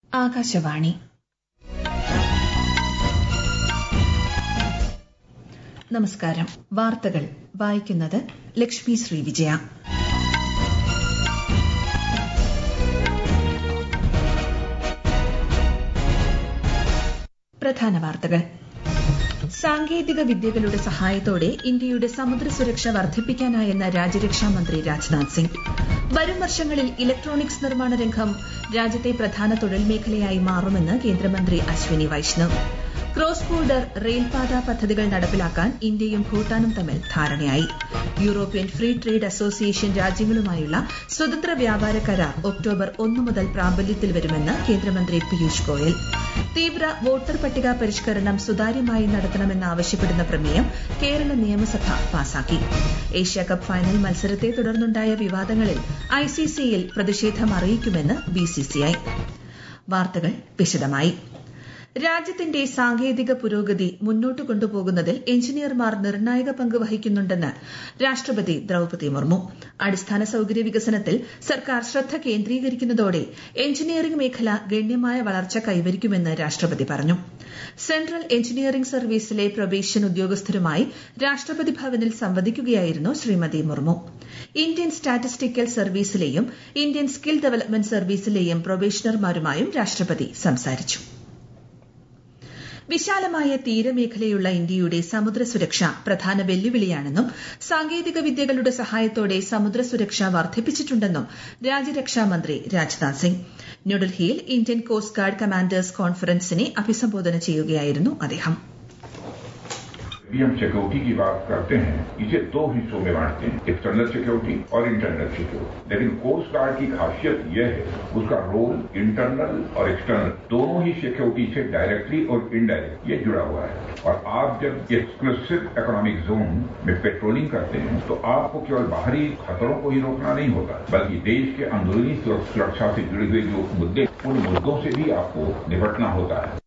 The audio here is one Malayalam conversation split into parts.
ആകാശവാണി നമസ്കാരം വാർത്തകൾ വായിക്കുന്നത് ലക്ഷ്മി ശ്രീ വിജയ പ്രധാന വാർത്തകൾ സാങ്കേതിക വിദ്യകളുടെ സഹായത്തോടെ ഇന്ത്യയുടെ സമുദ്ര സുരക്ഷ വർദ്ധിപ്പിക്കാനായെന്ന് രാജ്യരക്ഷാ മന്ത്രി രാജ്നാഥ് സിംഗ് വരും വർഷങ്ങളിൽ ഇലക്ട്രോണിക്സ് നിർമ്മാണ രംഗം രാജ്യത്തെ പ്രധാന തൊഴിൽ മേഖലയായി മാറുമെന്ന് കേന്ദ്രമന്ത്രി അശ്വിനി വൈഷ്ണവ് ക്രോസ് ബോർഡർ റെയിൽപാത പദ്ധതികൾ നടപ്പിലാക്കാൻ ഇന്ത്യയും ഭൂട്ടാനും തമ്മിൽ ധാരണയായി യൂറോപ്യൻ ഫ്രീ ട്രേഡ് അസോസിയേഷൻ രാജ്യങ്ങളുമായുള്ള സ്വതന്ത്ര വ്യാപാര കരാർ ഒക്ടോബർ ഒന്ന് മുതൽ പ്രാബല്യത്തിൽ വരുമെന്ന് കേന്ദ്രമന്ത്രി പീയൂഷ് ഗോയൽ തീവ്ര വോട്ടർ പട്ടിക പരിഷ്കരണം സുതാര്യമായി നടത്തണമെന്നാവശ്യപ്പെടുന്ന പ്രമേയം കേരള നിയമസഭ പാസാക്കി ഏഷ്യാകപ്പ് ഫൈനൽ മത്സരത്തെ തുടർന്നുണ്ടായ വിവാദങ്ങളിൽ ഐസിസിയിൽ പ്രതിഷേധം അറിയിക്കുമെന്ന് ബിസിസിഐ വാർത്തകൾ വിശദമായി രാജ്യത്തിന്റെ സാങ്കേതിക പുരോഗതി മുന്നോട്ട് കൊണ്ടുപോകുന്നതിൽ എഞ്ചിനീയർമാർ നിർണായക പങ്ക് വഹിക്കുന്നുണ്ടെന്ന് രാഷ്ട്രപതി ദ്രൌപതി മുർമു അടിസ്ഥാന സൌകര്യ വികസനത്തിൽ സർക്കാർ ശ്രദ്ധ കേന്ദ്രീകരിക്കുന്നതോടെ എഞ്ചിനീയറിംഗ് മേഖല ഗണ്യമായ വളർച്ച കൈവരിക്കുമെന്ന് രാഷ്ട്രപതി പറഞ്ഞു സെൻട്രൽ എഞ്ചിനീയറിംഗ് സർവീസിലെ പ്രൊബേഷൻ ഉദ്യോഗസ്ഥരുമായി രാഷ്ട്രപതി ഭവനിൽ സംവദിക്കുകയായിരുന്നു ശ്രീമതി മുർമു ഇന്ത്യൻ സ്റ്റാറ്റിസ്റ്റിക്കൽ സർവീസിലെയും ഇന്ത്യൻ സ്കിൽ ഡെവലപ്മെന്റ് സർവീസിലെയും പ്രൊബേഷണർമാരുമായും രാഷ്ട്രപതി സംസാരിച്ചു വിശാലമായ തീരമേഖലയുള്ള ഇന്ത്യയുടെ സമുദ്ര സുരക്ഷ പ്രധാന വെല്ലുവിളിയാണെന്നും സാങ്കേതിക വിദ്യകളുടെ സഹായത്തോടെ സമുദ്ര സുരക്ഷ വർദ്ധിപ്പിച്ചിട്ടുണ്ടെന്നും രാജ്യരക്ഷാ മന്ത്രി രാജ്നാഥ് സിംഗ് ന്യൂഡൽഹിയിൽ ഇന്ത്യൻ കോസ്റ്റ് ഗാർഡ് കമാൻഡേഴ്സ് കോൺഫറൻസിനെ അഭിസംബോധന ചെയ്യുകയായിരുന്നു അദ്ദേഹം भी हम सिक्योरिटी की बात करते हैं इसे दो हिस्सों में बांटते हैं एक्सटर्नल सिक्योरिटी और इंटरनल सिक्योरिटी लेकिन कोस्ट गार्ड की खासियत यह है उसका रोल इंटरनल और एक्सटर्नल दोनों ही सिक्योरिटी से डायरेक्टली और इनडायरेक्ट ये जुड़ा हुआ है और आप जब एक्सक्लूसिव इकोनॉमिक जोन में पेट्रोलिंग करते हैं तो आपको केवल बाहरी खतरों को ही रोकना नहीं होता बल्कि देश के अंदरूनी सुरक्षा से जुड़े हुए जो मुद्दे उन मुद्दों से भी आपको निपटना होता है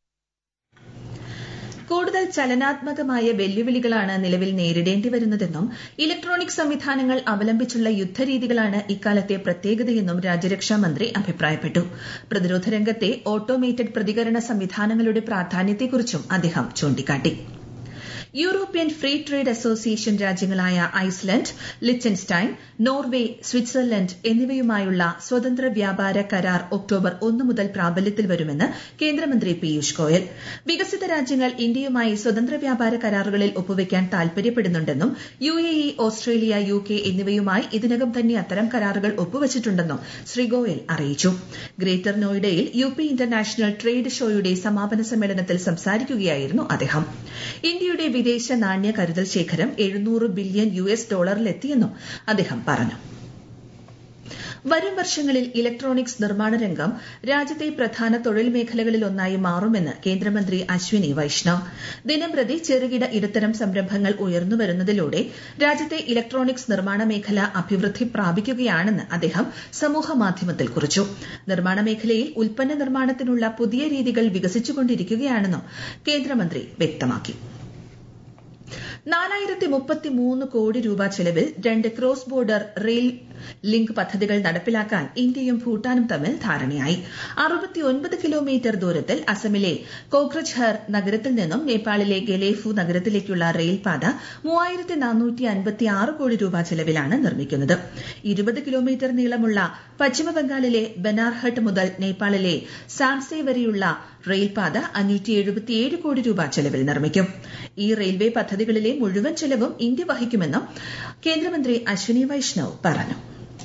കൂടുതൽ ചലനാത്മകമായ വെല്ലുവിളികളാണ് നിലവിൽ നേരിടേണ്ടി വരുന്നതെന്നും ഇലക്ട്രോണിക് സംവിധാനങ്ങൾ അവലംബിച്ചുള്ള യുദ്ധരീതികളാണ് ഇക്കാലത്തെ പ്രത്യേകതയെന്നും രാജ്യരക്ഷാ മന്ത്രി അഭിപ്രായപ്പെട്ടു പ്രതിരോധ രംഗത്തെ ഓട്ടോമേറ്റഡ് പ്രതികരണ സംവിധാനങ്ങളുടെ പ്രാധാന്യത്തെക്കുറിച്ചും അദ്ദേഹം ചൂണ്ടിക്കാട്ടി യൂറോപ്യൻ ഫ്രീ ട്രേഡ് അസോസിയേഷൻ രാജ്യങ്ങളായ ഐസ്ലൻഡ് ലിച്ചൻസ്റ്റൈൻ നോർവേ സ്വിറ്റ്സർലൻഡ് എന്നിവയുമായുള്ള സ്വതന്ത്ര വ്യാപാര കരാർ ഒക്ടോബർ ഒന്ന് മുതൽ പ്രാബല്യത്തിൽ വരുമെന്ന് കേന്ദ്രമന്ത്രി പീയൂഷ് ഗോയൽ വികസിത രാജ്യങ്ങൾ ഇന്ത്യയുമായി സ്വതന്ത്ര വ്യാപാര കരാറുകളിൽ ഒപ്പുവയ്ക്കാൻ താൽപര്യപ്പെടുന്നുണ്ടെന്നും U A E Australia U K എന്നിവയുമായി ഇതിനകം തന്നെ അത്തരം കരാറുകൾ ഒപ്പുവച്ചിട്ടുണ്ടെന്നും ശ്രീ ഗോയൽ അറിയിച്ചു ഗ്രേറ്റർ നോയിഡയിൽ യു പി ഇന്റർനാഷണൽ ട്രേഡ് ഷോയുടെ സമാപന സമ്മേളനത്തിൽ സംസാരിക്കുകയായിരുന്നു അദ്ദേഹം ഇന്ത്യയുടെ വിദേശ നാണ്യ കരുതൽ ശേഖരം എഴുന്നൂറ് ബില്യൺ യു എസ് ഡോളറിലെത്തിയെന്നും അദ്ദേഹം പറഞ്ഞു വരും വർഷങ്ങളിൽ ഇലക്ട്രോണിക്സ് നിർമ്മാണ രംഗം രാജ്യത്തെ പ്രധാന തൊഴിൽ മേഖലകളിൽ ഒന്നായി മാറുമെന്ന് കേന്ദ്രമന്ത്രി അശ്വിനി വൈഷ്ണവ് ദിനംപ്രതി ചെറുകിട ഇടത്തരം സംരംഭങ്ങൾ ഉയർന്നു വരുന്നതിലൂടെ രാജ്യത്തെ ഇലക്ട്രോണിക്സ് നിർമ്മാണ മേഖല അഭിവൃദ്ധി പ്രാപിക്കുകയാണെന്ന് അദ്ദേഹം സമൂഹമാധ്യമത്തിൽ കുറിച്ചു നിർമ്മാണ മേഖലയിൽ ഉൽപ്പന്ന നിർമ്മാണത്തിനുള്ള പുതിയ രീതികൾ വികസിച്ചുകൊണ്ടിരിക്കുകയാണെന്നും കേന്ദ്രമന്ത്രി വ്യക്തമാക്കി നാലായിരത്തി മുപ്പത്തി മൂന്ന് കോടി രൂപ ചെലവിൽ രണ്ട് ക്രോസ് ബോർഡർ റെയിൽ ലിങ്ക് പദ്ധതികൾ നടപ്പിലാക്കാൻ ഇന്ത്യയും ഭൂട്ടാനും തമ്മിൽ ധാരണയായി അറുപത്തിയൊൻപത് കിലോമീറ്റർ ദൂരത്തിൽ അസമിലെ കോക്രജ്ഹർ നഗരത്തിൽ നിന്നും നേപ്പാളിലെ ഗലേഫു നഗരത്തിലേക്കുള്ള റെയിൽപാത മൂവായിരത്തി നാനൂറ്റി അൻപത്തി ആറ് കോടി രൂപ ചെലവിലാണ് നിർമ്മിക്കുന്നത് ഇരുപത് കിലോമീറ്റർ നീളമുള്ള പശ്ചിമബംഗാളിലെ ബനാർഹട്ട് മുതൽ നേപ്പാളിലെ സാംസെ വരെയുള്ള റെയിൽപാത അഞ്ഞൂറ്റി എഴുപത്തിയേഴ് കോടി രൂപ ചെലവിൽ നിർമ്മിക്കും ഈ റെയിൽവേ പദ്ധതികളിലെ മുഴുവൻ ചെലവും ഇന്ത്യ വഹിക്കുമെന്നും കേന്ദ്രമന്ത്രി അശ്വിനി വൈഷ്ണവ് പറഞ്ഞു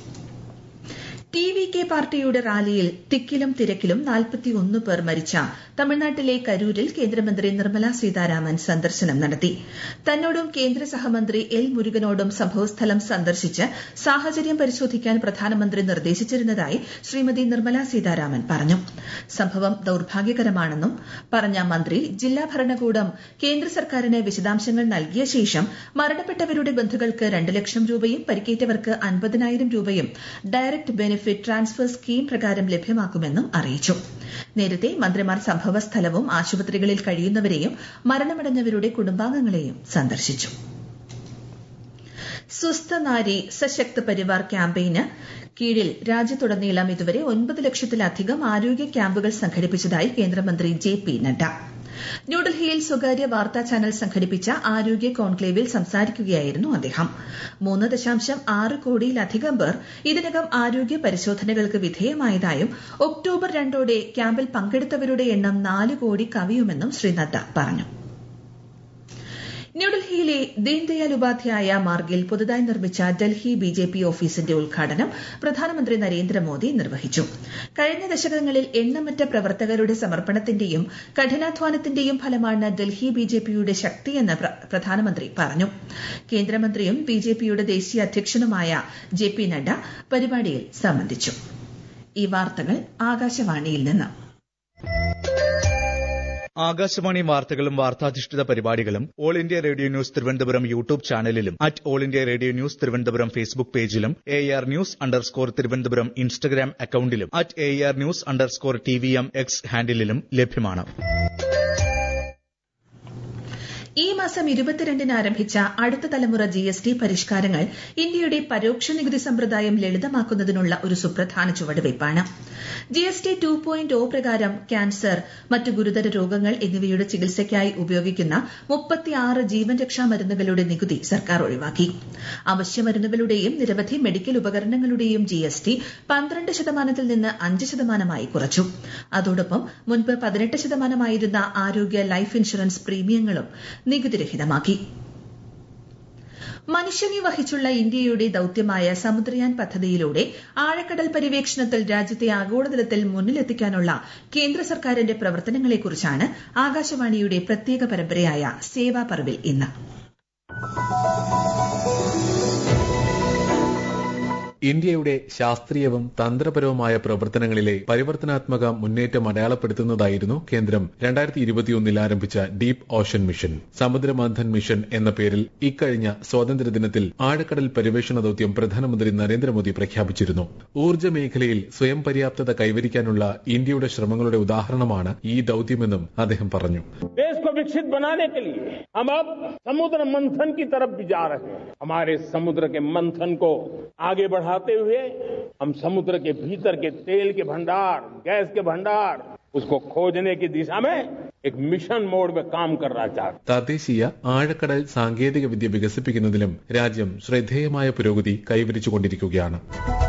ടി വി കെ പാർട്ടിയുടെ റാലിയിൽ തിക്കിലും തിരക്കിലും നാൽപ്പത്തിയൊന്ന് പേർ മരിച്ച തമിഴ്നാട്ടിലെ കരൂരിൽ കേന്ദ്രമന്ത്രി നിർമ്മല സീതാരാമൻ സന്ദർശനം നടത്തി തന്നോടും കേന്ദ്ര സഹമന്ത്രി എൽ മുരുകനോടും സംഭവസ്ഥലം സന്ദർശിച്ച് സാഹചര്യം പരിശോധിക്കാൻ പ്രധാനമന്ത്രി നിർദ്ദേശിച്ചിരുന്നതായി ശ്രീമതി നിർമ്മല സീതാരാമൻ പറഞ്ഞു സംഭവം ദൌർഭാഗ്യകരമാണെന്നും പറഞ്ഞ മന്ത്രി ജില്ലാ ഭരണകൂടം കേന്ദ്ര സർക്കാരിന് വിശദാംശങ്ങൾ നൽകിയ ശേഷം മരണപ്പെട്ടവരുടെ ബന്ധുക്കൾക്ക് രണ്ട് ലക്ഷം രൂപയും പരിക്കേറ്റവർക്ക് അൻപതിനായിരം രൂപയും ഡയറക്ട് ബെനിഫിറ്റ് ട്രാൻസ്ഫർ സ്കീം പ്രകാരം ലഭ്യമാക്കുമെന്നും അറിയിച്ചു നേരത്തെ മന്ത്രിമാർ സംഭവസ്ഥലവും ആശുപത്രികളിൽ കഴിയുന്നവരെയും മരണമടഞ്ഞവരുടെ കുടുംബാംഗങ്ങളെയും സന്ദർശിച്ചു സ്വസ്ഥ നാരി സശക്ത പരിവാർ ക്യാമ്പയിന് കീഴിൽ രാജ്യത്തുടനീളം ഇതുവരെ ഒൻപത് ലക്ഷത്തിലധികം ആരോഗ്യ ക്യാമ്പുകൾ സംഘടിപ്പിച്ചതായി കേന്ദ്രമന്ത്രി ജെ പി നഡ്ഡ ന്യൂഡൽഹിയിൽ സ്വകാര്യ വാർത്താ ചാനൽ സംഘടിപ്പിച്ച ആരോഗ്യ കോൺക്ലേവിൽ സംസാരിക്കുകയായിരുന്നു അദ്ദേഹം മൂന്ന് ദശാംശം ആറ് കോടിയിലധികം പേർ ഇതിനകം ആരോഗ്യ പരിശോധനകൾക്ക് വിധേയമായതായും ഒക്ടോബർ രണ്ടോടെ ക്യാമ്പിൽ പങ്കെടുത്തവരുടെ എണ്ണം നാല് കോടി കവിയുമെന്നും ശ്രീ നദ്ദ പറഞ്ഞു ന്യൂഡൽഹിയിലെ ദീൻദയാൽ ഉപാധ്യായ മാർഗിൽ പുതുതായി നിർമ്മിച്ച ഡൽഹി ബി ജെ പി ഓഫീസിന്റെ ഉദ്ഘാടനം പ്രധാനമന്ത്രി നരേന്ദ്രമോദി നിർവഹിച്ചു കഴിഞ്ഞ ദശകങ്ങളിൽ എണ്ണമറ്റ പ്രവർത്തകരുടെ സമർപ്പണത്തിന്റെയും കഠിനാധ്വാനത്തിന്റെയും ഫലമാണ് ഡൽഹി ബി ജെ പിയുടെ ശക്തിയെന്ന് പ്രധാനമന്ത്രി പറഞ്ഞു കേന്ദ്രമന്ത്രിയും ബി ജെ പിയുടെ ദേശീയ അധ്യക്ഷനുമായ ജെ പി നഡ്ഡ പരിപാടിയിൽ സംബന്ധിച്ചു ഈ വാർത്തകൾ ആകാശവാണിയിൽ നിന്ന് ആകാശവാണി വാർത്തകളും വാർത്താധിഷ്ഠിത പരിപാടികളും all India radio news Thiruvananthapuram YouTube ചാനലിലും at all India radio news Thiruvananthapuram Facebook പേജിലും A R news underscore Thiruvananthapuram Instagram അക്കൌണ്ടിലും at A R news underscore T V M X ഹാൻഡിലും ലഭ്യമാണ് ഈ മാസം ഇരുപത്തിരണ്ടിന് ആരംഭിച്ച അടുത്ത തലമുറ ജി എസ് ടി പരിഷ്കാരങ്ങൾ ഇന്ത്യയുടെ പരോക്ഷ നികുതി സമ്പ്രദായം ലളിതമാക്കുന്നതിനുള്ള ഒരു സുപ്രധാന ചുവടുവയ്പ്പാണ് G S T two point O പ്രകാരം ക്യാൻസർ മറ്റു ഗുരുതര രോഗങ്ങൾ എന്നിവയുടെ ചികിത്സയ്ക്കായി ഉപയോഗിക്കുന്ന മുപ്പത്തിയാറ് ജീവൻ രക്ഷാ മരുന്നുകളുടെ നികുതി സർക്കാർ ഒഴിവാക്കി അവശ്യ മരുന്നുകളുടെയും നിരവധി മെഡിക്കൽ ഉപകരണങ്ങളുടെയും ജി എസ് ടി പന്ത്രണ്ട് ശതമാനത്തിൽ നിന്ന് അഞ്ച് ശതമാനമായി കുറച്ചു അതോടൊപ്പം മുൻപ് പതിനെട്ട് ശതമാനമായിരുന്ന ആരോഗ്യ ലൈഫ് ഇൻഷുറൻസ് പ്രീമിയങ്ങളും നികുതിരഹിതമാക്കി മനുഷ്യനെ വഹിച്ചുള്ള ഇന്ത്യയുടെ ദൌത്യമായ സമുദ്രയാൻ പദ്ധതിയിലൂടെ ആഴക്കടൽ പര്യവേക്ഷണത്തിൽ രാജ്യത്തെ ആഗോളതലത്തിൽ മുന്നിലെത്തിക്കാനുള്ള കേന്ദ്ര സർക്കാരിന്റെ പ്രവർത്തനങ്ങളെക്കുറിച്ചാണ് ആകാശവാണിയുടെ പ്രത്യേക പരമ്പരയായ സേവാ പർവിൽ ഇന്ന് ഇന്ത്യയുടെ ശാസ്ത്രീയവും തന്ത്രപരവുമായ പ്രവർത്തനങ്ങളിലെ പരിവർത്തനാത്മക മുന്നേറ്റം അടയാളപ്പെടുത്തുന്നതായിരുന്നു കേന്ദ്രം രണ്ടായിരത്തി ഇരുപത്തിയൊന്നിൽ ആരംഭിച്ച deep ocean mission Samudramanthan mission എന്ന പേരിൽ ഇക്കഴിഞ്ഞ സ്വാതന്ത്ര്യദിനത്തിൽ ആഴക്കടൽ പര്യവേഷണ ദൌത്യം പ്രധാനമന്ത്രി നരേന്ദ്രമോദി പ്രഖ്യാപിച്ചിരുന്നു ഊർജ്ജ മേഖലയിൽ സ്വയം പര്യാപ്തത കൈവരിക്കാനുള്ള ഇന്ത്യയുടെ ശ്രമങ്ങളുടെ ഉദാഹരണമാണ് ഈ ദൌത്യമെന്നും അദ്ദേഹം പറഞ്ഞു देश को विकसित बनाने के लिए हम अब समुद्र मंथन की तरफ भी जा रहे हैं हमारे समुद्र के मंथन को आगे बढ़ाते हुए हम समुद्र के भीतर के तेल के भंडार गैस के भंडार उसको खोजने की दिशा में एक मिशन मोड में काम करना चाहते തദ്ദേശീയ ആഴക്കടൽ സാങ്കേതിക വിദ്യ വികസിപ്പിക്കുന്നതിലും രാജ്യം ശ്രദ്ധേയമായ പുരോഗതി കൈവരിച്ചുകൊണ്ടിരിക്കുകയാണ്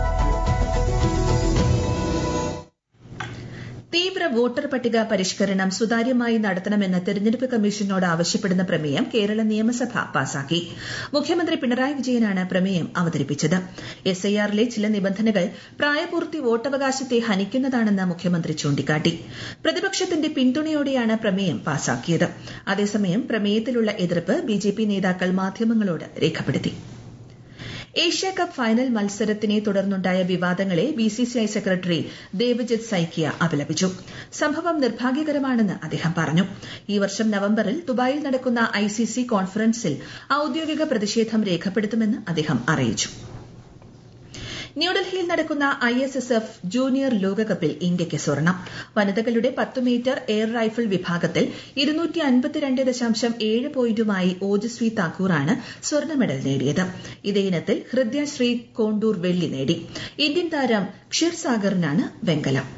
തീവ്ര വോട്ടർ പട്ടിക പരിഷ്കരണം സുതാര്യമായി നടത്തണമെന്ന് തെരഞ്ഞെടുപ്പ് കമ്മീഷനോട് ആവശ്യപ്പെടുന്ന പ്രമേയം കേരള നിയമസഭ പാസാക്കി മുഖ്യമന്ത്രി പിണറായി വിജയനാണ് പ്രമേയം അവതരിപ്പിച്ചത് എസ്ഐആറിലെ ചില നിബന്ധനകൾ പ്രായപൂർത്തി വോട്ടവകാശത്തെ ഹനിക്കുന്നതാണെന്ന് മുഖ്യമന്ത്രി ചൂണ്ടിക്കാട്ടി പ്രതിപക്ഷത്തിന്റെ പിന്തുണയോടെയാണ് പ്രമേയം പാസാക്കിയത് അതേസമയം പ്രമേയത്തിലുള്ള എതിർപ്പ് ബിജെപി നേതാക്കൾ മാധ്യമങ്ങളോട് രേഖപ്പെടുത്തി ഏഷ്യ കപ്പ് ഫൈനൽ മത്സരത്തിനെ തുടർന്നുണ്ടായ വിവാദങ്ങളെ ബിസിസിഐ സെക്രട്ടറി ദേവജിത് സൈക്കിയ അപലപിച്ചു സംഭവം നിർഭാഗ്യകരമാണെന്ന് അദ്ദേഹം പറഞ്ഞു ഈ വർഷം നവംബറിൽ ദുബായിൽ നടക്കുന്ന ഐസിസി കോൺഫറൻസിൽ ഔദ്യോഗിക പ്രതിഷേധം രേഖപ്പെടുത്തുമെന്ന് അദ്ദേഹം അറിയിച്ചു ന്യൂഡൽഹിയിൽ നടക്കുന്ന I S S F junior ലോകകപ്പിൽ ഇന്ത്യയ്ക്ക് സ്വർണം വനിതകളുടെ പത്ത് മീറ്റർ എയർ റൈഫിൾ വിഭാഗത്തിൽ ഇരുന്നൂറ്റി അൻപത്തിരണ്ട് ദശാംശം ഏഴ് പോയിന്റുമായി ഓജസ്വി താക്കൂറാണ് സ്വർണ്ണ മെഡൽ നേടിയത് ഇതേ ഇനത്തിൽ ഹൃദയ ശ്രീ കോണ്ടൂർ വെള്ളി നേടി ഇന്ത്യൻ താരം ക്ഷീർസാഗറിനാണ് വെങ്കലം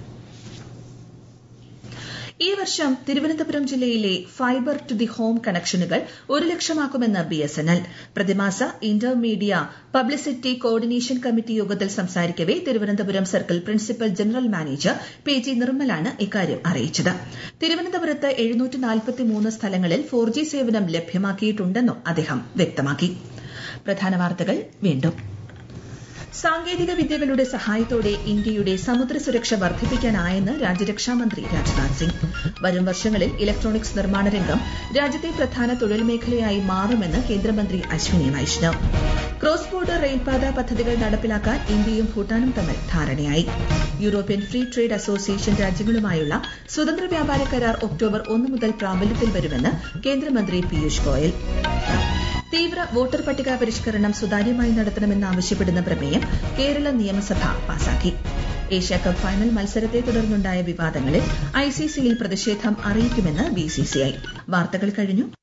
ഈ വർഷം തിരുവനന്തപുരം ജില്ലയിലെ ഫൈബർ ടു ദി ഹോം കണക്ഷനുകൾ ഒരു ലക്ഷമാക്കുമെന്ന് ബി എസ് എൻ എൽ പ്രതിമാസ ഇന്റർമീഡിയ പബ്ലിസിറ്റി കോർഡിനേഷൻ കമ്മിറ്റി യോഗത്തിൽ സംസാരിക്കവെ Thiruvananthapuram circle principal general manager P G നിർമ്മലാണ് ഇക്കാര്യം അറിയിച്ചത് തിരുവനന്തപുരത്ത് സ്ഥലങ്ങളിൽ ഫോർ ജി സേവനം ലഭ്യമാക്കിയിട്ടുണ്ടെന്നും അദ്ദേഹം വ്യക്തമാക്കി പ്രധാന വാർത്തകൾ വീണ്ടും സാങ്കേതിക വിദ്യകളുടെ സഹായത്തോടെ ഇന്ത്യയുടെ സമുദ്ര സുരക്ഷ വർദ്ധിപ്പിക്കാനായെന്ന് രാജ്യരക്ഷാമന്ത്രി രാജ്നാഥ് സിംഗ് വരും വർഷങ്ങളിൽ ഇലക്ട്രോണിക്സ് നിർമ്മാണ രംഗം രാജ്യത്തെ പ്രധാന തൊഴിൽ മേഖലയായി മാറുമെന്ന് കേന്ദ്രമന്ത്രി അശ്വിനി വൈഷ്ണവ് ക്രോസ് ബോർഡർ റെയിൽപാത പദ്ധതികൾ നടപ്പിലാക്കാൻ ഇന്ത്യയും ഭൂട്ടാനും തമ്മിൽ ധാരണയായി യൂറോപ്യൻ ഫ്രീ ട്രേഡ് അസോസിയേഷൻ രാജ്യങ്ങളുമായുള്ള സ്വതന്ത്ര വ്യാപാര കരാർ ഒക്ടോബർ ഒന്ന് മുതൽ പ്രാബല്യത്തിൽ വരുമെന്ന് കേന്ദ്രമന്ത്രി പീയൂഷ് ഗോയൽ തീവ്ര വോട്ടർ പട്ടിക പരിഷ്കരണം സുതാര്യമായി നടത്തണമെന്നാവശ്യപ്പെടുന്ന പ്രമേയം കേരള നിയമസഭ പാസാക്കി ഏഷ്യാകപ്പ് ഫൈനൽ മത്സരത്തെ തുടർന്നുണ്ടായ വിവാദങ്ങളിൽ ഐസിസിയിൽ പ്രതിഷേധം അറിയിക്കുമെന്ന് ബിസിസിഐ വാർത്തകൾ കഴിഞ്ഞു